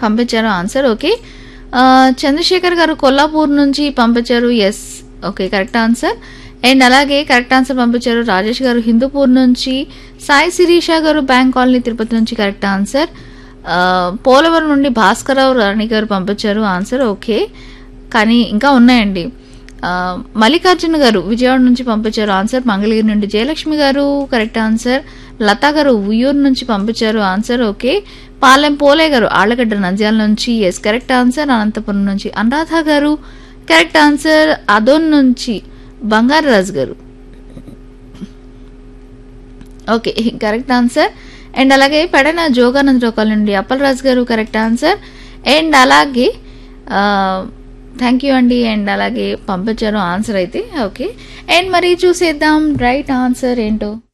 పంపించారు answer okay ఆ, చంద్రశేఖర్ గారు కొల్లాపూర్ నుంచి పంపించారు yes okay correct answer and అలాగే కరెక్ట్ ఆన్సర్ పంపించారు రాజేష్ గారు హిందూపూర్ నుంచి సాయి శిరీష గారు బ్యాంక్ కాలనీ తిరుపతి నుంచి కరెక్ట్ ఆన్సర్ ఆ, పోలవరం నుండి భాస్కరరావు రాణి గారు పంపించారు ఆన్సర్ ఓకే కానీ ఇంకా ఉన్నాయండి ఆ, మల్లికార్జున గారు విజయవాడ నుంచి పంపించారు ఆన్సర్ మంగళగిరి నుండి జయలక్ష్మి గారు కరెక్ట్ ఆన్సర్ లతా గారు ఉయ్యూరు నుంచి పంపించారు ఆన్సర్ ఓకే పాలెం పోలే గారు ఆళ్ళగడ్డ నంద్యాల నుంచి ఎస్ కరెక్ట్ ఆన్సర్ అనంతపురం నుంచి అనురాధ గారు కరెక్ట్ ఆన్సర్ అదోన్ నుంచి బంగారరాజు గారు ఓకే కరెక్ట్ ఆన్సర్ అండ్ అలాగే పెడన జోగానంద్ రోకాల నుండి అప్పలరాజు గారు కరెక్ట్ ఆన్సర్ అండ్ అలాగే థ్యాంక్ యూ అండి అండ్ అలాగే పంపించారు ఆన్సర్ అయితే ఓకే అండ్ మరి చూసేద్దాం రైట్ ఆన్సర్ ఏంటో